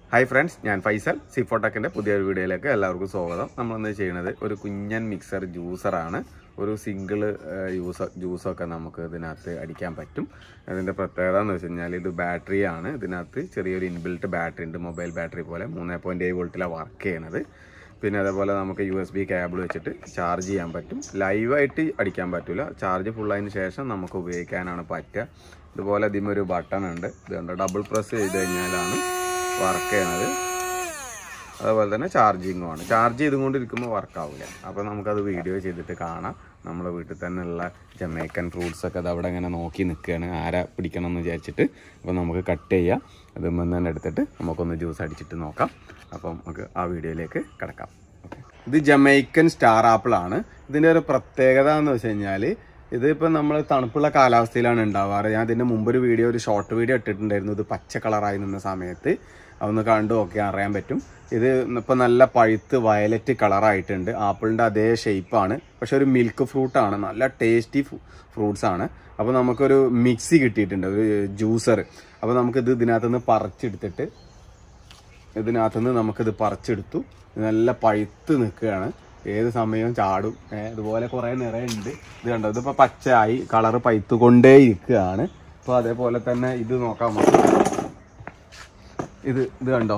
hi friends ഞാൻ ഫൈസൽ സിഫോടെക്കിന്റെ പുതിയൊരു വീഡിയോയിലേക്ക് എല്ലാവർക്കും സ്വാഗതം നമ്മളിന്ന് ചെയ്യുന്നത് ഒരു കുഞ്ഞൻ മിക്സർ ജ്യൂസറാണ് ഒരു സിംഗിൾ യൂസ് ജ്യൂസൊക്കെ നമുക്ക് ഇതിനകത്ത് അടിക്കാൻ പറ്റും അതിൻ്റെ പ്രത്യേകത എന്ന് വെച്ച് കഴിഞ്ഞാൽ ഇത് ബാറ്ററിയാണ് ഇതിനകത്ത് ചെറിയൊരു ഇൻബിൽറ്റ് ബാറ്ററി ഉണ്ട് മൊബൈൽ ബാറ്ററി പോലെ മൂന്ന് പോയിൻറ്റ് ഏഴ് വോൾട്ടിലാണ് വർക്ക് ചെയ്യണത് പിന്നെ അതേപോലെ നമുക്ക് യു എസ് ബി കേബിൾ വെച്ചിട്ട് ചാർജ് ചെയ്യാൻ പറ്റും ലൈവായിട്ട് അടിക്കാൻ പറ്റില്ല ചാർജ് ഫുള്ളതിന് ശേഷം നമുക്ക് ഉപയോഗിക്കാനാണ് പറ്റുക ഇതുപോലെ ഇതിന് ഒരു ബട്ടൺ ഉണ്ട് ഇതുണ്ട് ഡബിൾ പ്രസ് ചെയ്ത് കഴിഞ്ഞാലാണ് വർക്ക് ചെയ്യണത് അതുപോലെ തന്നെ ചാർജിങ്ങും ആണ് ചാർജ് ചെയ്തുകൊണ്ടിരിക്കുമ്പോൾ വർക്ക് ആവില്ല അപ്പോൾ നമുക്കത് വീഡിയോ ചെയ്തിട്ട് കാണാം നമ്മുടെ വീട്ടിൽ തന്നെ ഉള്ള ജമൈക്കൻ ഫ്രൂട്ട്സ് ഒക്കെ അത് അവിടെ ഇങ്ങനെ നോക്കി നിൽക്കുകയാണ് ആരാ പിടിക്കണം എന്ന് വിചാരിച്ചിട്ട് അപ്പോൾ നമുക്ക് കട്ട് ചെയ്യാം അത് തന്നെ എടുത്തിട്ട് നമുക്കൊന്ന് ജ്യൂസ് അടിച്ചിട്ട് നോക്കാം അപ്പം നമുക്ക് ആ വീഡിയോയിലേക്ക് കിടക്കാം ഓക്കെ ഇത് ജമൈക്കൻ സ്റ്റാർ ആപ്പിൾ ആണ് ഇതിൻ്റെ ഒരു പ്രത്യേകത എന്ന് വെച്ച് കഴിഞ്ഞാൽ ഇതിപ്പോൾ നമ്മൾ തണുപ്പുള്ള കാലാവസ്ഥയിലാണ് ഉണ്ടാവാറ് ഞാൻ ഇതിൻ്റെ മുമ്പൊരു വീഡിയോ ഒരു ഷോർട്ട് വീഡിയോ ഇട്ടിട്ടുണ്ടായിരുന്നു ഇത് പച്ച കളറായി നിന്ന സമയത്ത് അതൊന്ന് കണ്ടു നോക്കി അറിയാൻ പറ്റും ഇത് ഇപ്പം നല്ല പഴുത്ത് വയലറ്റ് കളറായിട്ടുണ്ട് ആപ്പിളിൻ്റെ അതേ ഷേപ്പാണ് പക്ഷെ ഒരു മിൽക്ക് ഫ്രൂട്ടാണ് നല്ല ടേസ്റ്റി ഫ്രൂട്ട്സ് ആണ് അപ്പോൾ നമുക്കൊരു മിക്സി കിട്ടിയിട്ടുണ്ട് ഒരു ജ്യൂസർ അപ്പോൾ നമുക്കിത് ഇതിനകത്തുനിന്ന് പറിച്ചെടുത്തിട്ട് ഇതിനകത്തുനിന്ന് നമുക്കിത് പറിച്ചെടുത്തു ഇത് നല്ല പഴുത്ത് നിൽക്കുകയാണ് ഏത് സമയവും ചാടും ഏ, ഇതുപോലെ കുറേ നിറയുണ്ട് ഇത് കണ്ടോ ഇതിപ്പോൾ പച്ചയായി കളറ് പഴുത്തുകൊണ്ടേ ഇരിക്കുകയാണ് അപ്പോൾ അതേപോലെ തന്നെ ഇത് നോക്കാം നമുക്ക് ഇത് ഇത് കണ്ടോ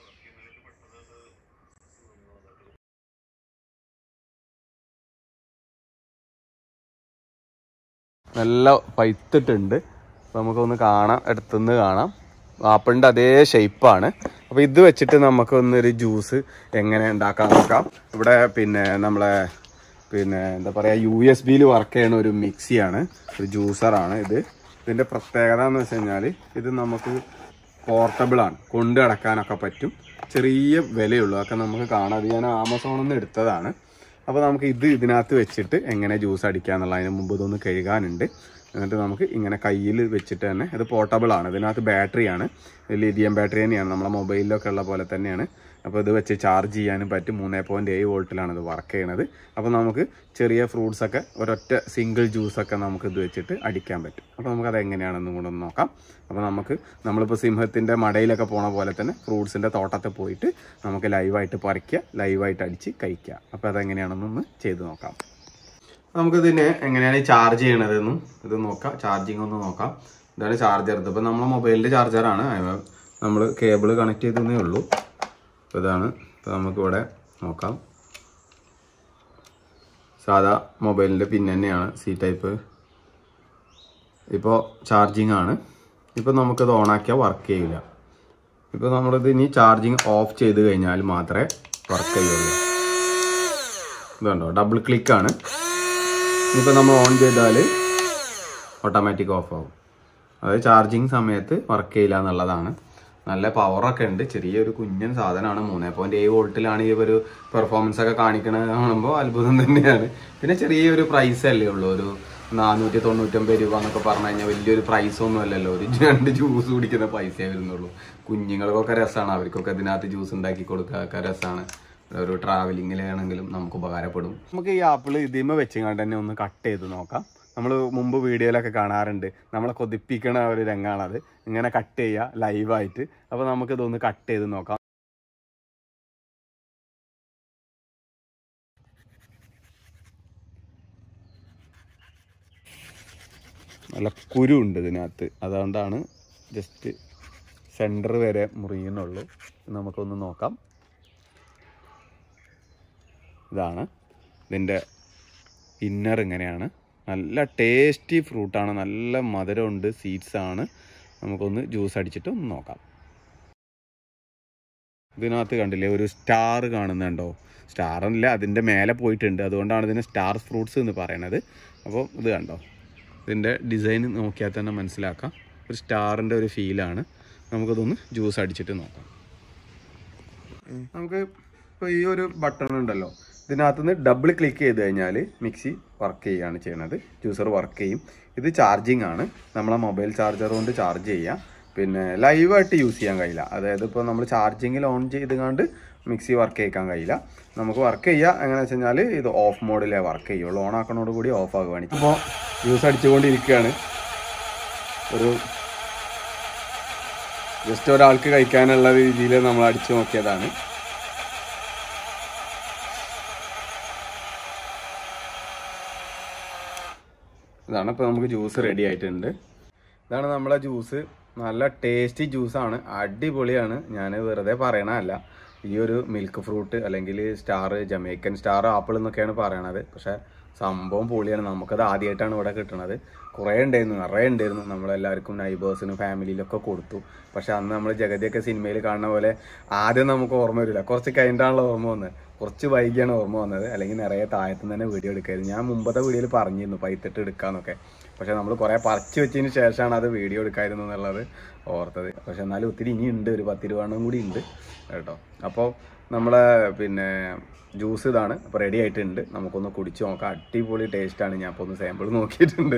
നല്ല പൈത്തിട്ടുണ്ട് അപ്പോൾ നമുക്കൊന്ന് കാണാം അടുത്തുനിന്ന് കാണാം ആപ്പിളിൻ്റെ അതേ ഷേപ്പാണ് അപ്പോൾ ഇത് വെച്ചിട്ട് നമുക്കൊന്നൊരു ജ്യൂസ് എങ്ങനെ ഉണ്ടാക്കാൻ നോക്കാം ഇവിടെ പിന്നെ നമ്മളെ പിന്നെ എന്താ പറയുക യു എസ് ബിയിൽ വർക്ക് ചെയ്യണ ഒരു മിക്സിയാണ് ഒരു ജ്യൂസറാണ് ഇത് ഇതിൻ്റെ പ്രത്യേകത എന്ന് വെച്ച് കഴിഞ്ഞാൽ ഇത് നമുക്ക് പോർട്ടബിൾ ആണ് കൊണ്ടു നടക്കാനൊക്കെ പറ്റും ചെറിയ വിലയുള്ളൂ അതൊക്കെ നമുക്ക് കാണാം അത് ഞാൻ ആമസോണിൽ നിന്ന് എടുത്തതാണ് അപ്പോൾ നമുക്ക് ഇത് ഇതിനകത്ത് വെച്ചിട്ട് എങ്ങനെ ജ്യൂസ് അടിക്കുക എന്നുള്ളതിന് മുമ്പ് ഇതൊന്ന് കഴുകാനുണ്ട് എന്നിട്ട് നമുക്ക് ഇങ്ങനെ കയ്യിൽ വെച്ചിട്ട് തന്നെ ഇത് പോർട്ടബിൾ ആണ് ഇതിനകത്ത് ബാറ്ററിയാണ് ലിഥിയം ബാറ്ററി തന്നെയാണ് നമ്മുടെ മൊബൈലിലൊക്കെ ഉള്ള പോലെ തന്നെയാണ് അപ്പോൾ ഇത് വെച്ച് ചാർജ് ചെയ്യാനും പറ്റും മൂന്ന് പോയിൻറ്റ് ഏഴ് വോൾട്ടിലാണ് ഇത് വർക്ക് ചെയ്യണത് അപ്പോൾ നമുക്ക് ചെറിയ ഫ്രൂട്ട്സ് ഒക്കെ ഒരൊറ്റ സിംഗിൾ ജ്യൂസൊക്കെ നമുക്ക് ഇത് വെച്ചിട്ട് അടിക്കാൻ പറ്റും അപ്പോൾ നമുക്കത് എങ്ങനെയാണെന്നും കൂടെ ഒന്ന് നോക്കാം അപ്പോൾ നമുക്ക് നമ്മളിപ്പോൾ സിംഹത്തിൻ്റെ മടയിലൊക്കെ പോണ പോലെ തന്നെ ഫ്രൂട്ട്സിൻ്റെ തോട്ടത്തിൽ പോയിട്ട് നമുക്ക് ലൈവായിട്ട് പറിക്കുക ലൈവായിട്ട് അടിച്ച് കഴിക്കുക അപ്പോൾ അതെങ്ങനെയാണെന്നൊന്ന് ചെയ്ത് നോക്കാം നമുക്കിതിനെ എങ്ങനെയാണ് ചാർജ് ചെയ്യണതെന്നും ഇത് നോക്കാം ചാർജിങ് ഒന്ന് നോക്കാം ഇതാണ് ചാർജർ ഇതിപ്പോൾ നമ്മളെ മൊബൈലിൻ്റെ ചാർജറാണ് നമ്മൾ കേബിൾ കണക്ട് ചെയ്തേ ഉള്ളൂ അപ്പോൾ ഇതാണ് ഇപ്പോൾ നമുക്കിവിടെ നോക്കാം സാധാ മൊബൈലിൻ്റെ പിൻ തന്നെയാണ് സി ടൈപ്പ് ഇപ്പോൾ ചാർജിങ് ആണ് ഇപ്പോൾ നമുക്കിത് ഓണാക്കിയാൽ വർക്ക് ചെയ്യില്ല ഇപ്പോൾ നമ്മളിത് ഇനി ചാർജിങ് ഓഫ് ചെയ്ത് കഴിഞ്ഞാൽ മാത്രമേ വർക്ക് ചെയ്യുള്ളൂ ഇതുണ്ടോ ഡബിൾ ക്ലിക്കാണ് ഇനിയിപ്പോൾ നമ്മൾ ഓൺ ചെയ്താൽ ഓട്ടോമാറ്റിക് ഓഫ് ആവും അതായത് ചാർജിങ് സമയത്ത് വർക്ക് ചെയ്യില്ല എന്നുള്ളതാണ് നല്ല പവറൊക്കെ ഉണ്ട് ചെറിയൊരു കുഞ്ഞൻ സാധനമാണ് മൂന്ന് പോയിന്റ് ഏഴ് വോൾട്ടിലാണ് ഈ ഒരു പെർഫോമൻസ് ഒക്കെ കാണിക്കണത് കാണുമ്പോൾ അത്ഭുതം തന്നെയാണ് പിന്നെ ചെറിയൊരു പ്രൈസ് അല്ലേ ഉള്ളൂ ഒരു നാനൂറ്റി തൊണ്ണൂറ്റൊമ്പത് രൂപ എന്നൊക്കെ പറഞ്ഞു കഴിഞ്ഞാൽ വലിയൊരു പ്രൈസ് ഒന്നും അല്ലല്ലോ ഒരു രണ്ട് ജ്യൂസ് കുടിക്കുന്ന പൈസയേ വരുന്നുള്ളൂ കുഞ്ഞുങ്ങൾക്കൊക്കെ രസമാണ് അവർക്കൊക്കെ ഇതിനകത്ത് ജ്യൂസ് ഉണ്ടാക്കി കൊടുക്കുക ഒക്കെ രസമാണ് ഒരു ട്രാവലിങ്ങിലാണെങ്കിലും നമുക്ക് ഉപകാരപ്പെടും നമുക്ക് ഈ ആപ്പിൾ ഇതിമ വെച്ചുകൊണ്ട് തന്നെ ഒന്ന് കട്ട് ചെയ്ത് നോക്കാം നമ്മൾ മുമ്പ് വീഡിയോയിലൊക്കെ കാണാറുണ്ട് നമ്മളെ കൊതിപ്പിക്കണ ഒരു രംഗമാണത് ഇങ്ങനെ കട്ട് ചെയ്യുക ലൈവായിട്ട് അപ്പോൾ നമുക്കിതൊന്ന് കട്ട് ചെയ്ത് നോക്കാം നല്ല കുരു ഉണ്ട് ഇതിനകത്ത് അതുകൊണ്ടാണ് ജസ്റ്റ് സെൻറ്റർ വരെ മുറിയുന്നുള്ളൂ നമുക്കൊന്ന് നോക്കാം ഇതാണ് ഇതിൻ്റെ ഇന്നർ ഇങ്ങനെയാണ് നല്ല ടേസ്റ്റി ഫ്രൂട്ടാണ് നല്ല മധുരമുണ്ട് സീഡ്സ് ആണ് നമുക്കൊന്ന് ജ്യൂസ് അടിച്ചിട്ട് ഒന്ന് നോക്കാം ഇതിനകത്ത് കണ്ടില്ലേ ഒരു സ്റ്റാർ കാണുന്നുണ്ടോ സ്റ്റാർ അല്ല അതിൻ്റെ മേലെ പോയിട്ടുണ്ട് അതുകൊണ്ടാണ് ഇതിന് സ്റ്റാർ ഫ്രൂട്ട്സ് എന്ന് പറയണത് അപ്പോൾ ഇത് കണ്ടോ ഇതിൻ്റെ ഡിസൈൻ നോക്കിയാൽ തന്നെ മനസ്സിലാക്കാം ഒരു സ്റ്റാറിൻ്റെ ഒരു ഫീലാണ് നമുക്കതൊന്ന് ജ്യൂസ് അടിച്ചിട്ട് നോക്കാം നമുക്ക് ഇപ്പോൾ ഈ ഒരു ബട്ടൺ ഉണ്ടല്ലോ ഇതിനകത്തുനിന്ന് ഡബിൾ ക്ലിക്ക് ചെയ്ത് കഴിഞ്ഞാൽ മിക്സി വർക്ക് ചെയ്യുകയാണ് ചെയ്യുന്നത് ജ്യൂസർ വർക്ക് ചെയ്യും ഇത് ചാർജിങ് ആണ് നമ്മളെ മൊബൈൽ ചാർജർ കൊണ്ട് ചാർജ് ചെയ്യാം പിന്നെ ലൈവായിട്ട് യൂസ് ചെയ്യാൻ കഴിയില്ല അതായത് ഇപ്പോൾ നമ്മൾ ചാർജിങ്ങിൽ ഓൺ ചെയ്തുകൊണ്ട് മിക്സി വർക്ക് ചെയ്യിക്കാൻ കഴിയില്ല നമുക്ക് വർക്ക് ചെയ്യുക എങ്ങനെയാണെന്ന് വെച്ച് കഴിഞ്ഞാൽ ഇത് ഓഫ് മോഡിലേ വർക്ക് ചെയ്യുള്ളൂ ഓൺ ആക്കണോട് കൂടി ഓഫ് ആകുകയാണ് ഇപ്പോൾ ജ്യൂസ് അടിച്ചുകൊണ്ടിരിക്കുകയാണ് ഒരു ജസ്റ്റ് ഒരാൾക്ക് കഴിക്കാനുള്ള രീതിയിൽ നമ്മൾ അടിച്ചു നോക്കിയതാണ് ഇതാണ് ഇപ്പോൾ നമുക്ക് ജ്യൂസ് റെഡി ആയിട്ടുണ്ട് ഇതാണ് നമ്മളെ ജ്യൂസ് നല്ല ടേസ്റ്റി ജ്യൂസാണ് അടിപൊളിയാണ് ഞാൻ വെറുതെ പറയണതല്ല ഈ ഒരു മിൽക്ക് ഫ്രൂട്ട് അല്ലെങ്കിൽ സ്റ്റാർ ജമൈക്കൻ സ്റ്റാർ ആപ്പിൾ എന്നൊക്കെയാണ് പറയണത് പക്ഷെ സംഭവം പൊളിയാണ് നമുക്കത് ആദ്യമായിട്ടാണ് ഇവിടെ കിട്ടുന്നത് കുറേ ഉണ്ടായിരുന്നു നിറയെ ഉണ്ടായിരുന്നു നമ്മളെല്ലാവർക്കും നൈബേഴ്സിനും ഫാമിലിയിലൊക്കെ കൊടുത്തു പക്ഷെ അന്ന് നമ്മൾ ജഗതിയൊക്കെ സിനിമയിൽ കാണുന്ന പോലെ ആദ്യം നമുക്ക് ഓർമ്മ വരില്ല കുറച്ച് കഴിഞ്ഞിട്ടാണല്ലോ ഓർമ്മ വന്നത് കുറച്ച് വൈകിയാണ് ഓർമ്മ വന്നത് അല്ലെങ്കിൽ നിറയെ താഴത്തുനിന്ന് തന്നെ വീഡിയോ എടുക്കായിരുന്നു ഞാൻ മുമ്പത്തെ വീഡിയോയിൽ പറഞ്ഞിരുന്നു പൈത്തിട്ട് എടുക്കാന്നൊക്കെ പക്ഷെ നമ്മൾ കുറേ പറിച്ച് വെച്ചതിന് ശേഷമാണ് അത് വീഡിയോ എടുക്കായിരുന്നു എന്നുള്ളത് ഓർത്തത് പക്ഷെ എന്നാലും ഒത്തിരി ഇനി ഉണ്ട് ഒരു പത്തിരുപണ്ണം കൂടി ഉണ്ട് കേട്ടോ അപ്പോൾ നമ്മളെ പിന്നെ ജ്യൂസ് ഇതാണ് അപ്പോൾ റെഡി ആയിട്ടുണ്ട് നമുക്കൊന്ന് കുടിച്ച് നോക്കാം അടിപൊളി ടേസ്റ്റാണ് ഞാൻ ഇപ്പോൾ ഒന്ന് സാമ്പിൾ നോക്കിയിട്ടുണ്ട്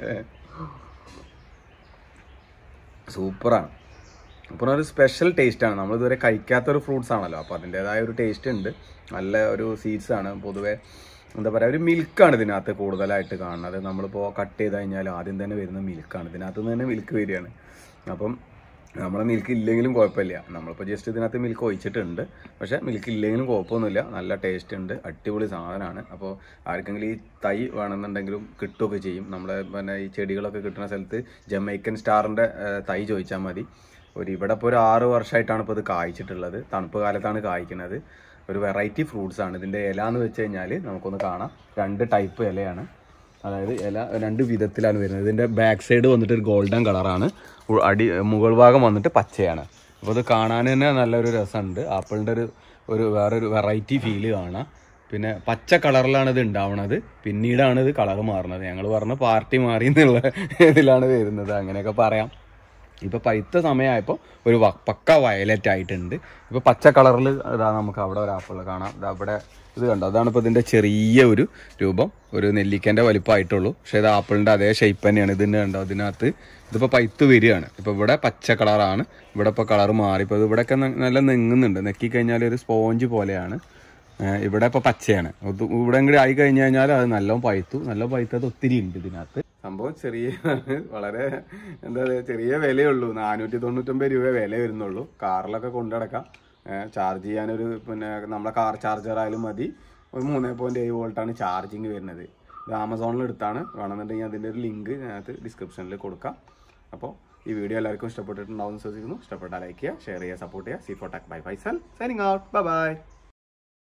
സൂപ്പറാണ് അപ്പോൾ ഒരു സ്പെഷ്യൽ ടേസ്റ്റാണ് നമ്മൾ ഇതുവരെ കഴിക്കാത്തൊരു ഫ്രൂട്ട്സ് ആണല്ലോ അപ്പോൾ അതിൻ്റെതായ ഒരു ടേസ്റ്റ് ഉണ്ട് നല്ല ഒരു സീഡ്സ് ആണ് പൊതുവേ എന്താ പറയുക ഒരു മിൽക്കാണ് ഇതിനകത്ത് കൂടുതലായിട്ട് കാണുന്നത് നമ്മളിപ്പോൾ കട്ട് ചെയ്ത് കഴിഞ്ഞാൽ ആദ്യം തന്നെ വരുന്ന മിൽക്കാണ് ഇതിനകത്ത് നിന്ന് തന്നെ മിൽക്ക് വരികയാണ് അപ്പം നമ്മളെ മിൽക്ക് ഇല്ലെങ്കിലും കുഴപ്പമില്ല നമ്മളിപ്പോൾ ജസ്റ്റ് ഇതിനകത്ത് മിൽക്ക് ഒഴിച്ചിട്ടുണ്ട് പക്ഷേ മിൽക്ക് ഇല്ലെങ്കിലും കുഴപ്പമൊന്നുമില്ല നല്ല ടേസ്റ്റ് ഉണ്ട് അടിപൊളി സാധനമാണ് അപ്പോൾ ആർക്കെങ്കിലും ഈ തൈ വേണമെന്നുണ്ടെങ്കിലും കിട്ടുകയൊക്കെ ചെയ്യും നമ്മളെ പിന്നെ ഈ ചെടികളൊക്കെ കിട്ടുന്ന സ്ഥലത്ത് ജമൈക്കൻ സ്റ്റാറിൻ്റെ തൈ ചോദിച്ചാൽ മതി ഒരു ഇവിടെ ഇപ്പോൾ ഒരു ആറ് വർഷമായിട്ടാണ് ഇപ്പോൾ ഇത് കായ്ച്ചിട്ടുള്ളത് തണുപ്പ് കാലത്താണ് കായ്ക്കുന്നത് ഒരു വെറൈറ്റി ഫ്രൂട്ട്സ് ആണ് ഇതിൻ്റെ ഇല എന്ന് വെച്ച് കഴിഞ്ഞാൽ നമുക്കൊന്ന് കാണാം രണ്ട് ടൈപ്പ് ഇലയാണ് അതായത് ഇല രണ്ട് വിധത്തിലാണ് വരുന്നത് ഇതിൻ്റെ ബാക്ക് സൈഡ് വന്നിട്ട് ഒരു ഗോൾഡൻ കളറാണ് ഉ- അടി മുകൾ ഭാഗം വന്നിട്ട് പച്ചയാണ് അപ്പോൾ ഇത് കാണാൻ തന്നെ നല്ലൊരു രസമുണ്ട് ആപ്പിളിൻ്റെ ഒരു ഒരു വേറൊരു വെറൈറ്റി ഫീല് കാണാം പിന്നെ പച്ച കളറിലാണ് ഇത് ഉണ്ടാവുന്നത് പിന്നീടാണ് ഇത് കളർ മാറുന്നത് ഞങ്ങൾ പറഞ്ഞ പാർട്ടി മാറി എന്നുള്ള ഇതിലാണ് വരുന്നത് അങ്ങനെയൊക്കെ പറയാം ഇപ്പൊ പഴുത്ത സമയമായപ്പോൾ ഒരു വ- പക്ക വയലറ്റ് ആയിട്ടുണ്ട് ഇപ്പൊ പച്ച കളറിൽ ഇതാ നമുക്ക് അവിടെ ഒരു ആപ്പിൾ കാണാം ഇതാ അവിടെ ഇത് കണ്ടോ അതാണ് ഇപ്പോൾ ഇതിന്റെ ചെറിയ ഒരു രൂപം ഒരു നെല്ലിക്കന്റെ വലിപ്പമായിട്ടുള്ളൂ പക്ഷേ ഇത് ആപ്പിളിന്റെ അതേ ഷേപ്പ് തന്നെയാണ് ഇതിന്റെ കണ്ടോ ഇതിനകത്ത് ഇതിപ്പോൾ പഴുത്ത് വരികയാണ് ഇപ്പൊ ഇവിടെ പച്ച കളറാണ് ഇവിടെ ഇപ്പോൾ കളർ മാറി ഇപ്പോൾ ഇവിടെയൊക്കെ ന- നല്ല നെങ്ങുന്നുണ്ട് നെക്കി കഴിഞ്ഞാൽ ഒരു സ്പോഞ്ച് പോലെയാണ് ഏഹ് ഇവിടെ ഇപ്പൊ പച്ചയാണ് ഇത് ഇവിടെ കൂടി ആയി കഴിഞ്ഞു കഴിഞ്ഞാൽ അത് നല്ല പഴുത്തു നല്ല പഴുത്തത് ഒത്തിരി ഉണ്ട് ഇതിനകത്ത് സംഭവം ചെറിയ വളരെ എന്താ പറയുക ചെറിയ വിലയുള്ളൂ നാനൂറ്റി തൊണ്ണൂറ്റൊമ്പത് രൂപ വില വരുന്നുള്ളൂ കാറിലൊക്കെ കൊണ്ടുനടക്കാം ചാർജ് ചെയ്യാനൊരു പിന്നെ നമ്മളെ കാർ ചാർജർ ആയാലും മതി ഒരു മൂന്ന് പോയിന്റ് ഏഴ് വോൾട്ടാണ് ചാർജിങ് വരുന്നത് ഇത് ആമസോണിൽ എടുത്താണ് വേണമെന്നുണ്ടെങ്കിൽ അതിൻ്റെ ഒരു ലിങ്ക് ഞാനത് ഡിസ്ക്രിപ്ഷനിൽ കൊടുക്കാം അപ്പോൾ ഈ വീഡിയോ എല്ലാവർക്കും ഇഷ്ടപ്പെട്ടിട്ടുണ്ടാവും എന്ന് വിശ്വസിക്കുന്നു ഇഷ്ടപ്പെട്ടാൽ ലൈക്ക് ചെയ്യുക ഷെയർ ചെയ്യുക സപ്പോർട്ട് ചെയ്യുക C four talk by Faisal signing out bye by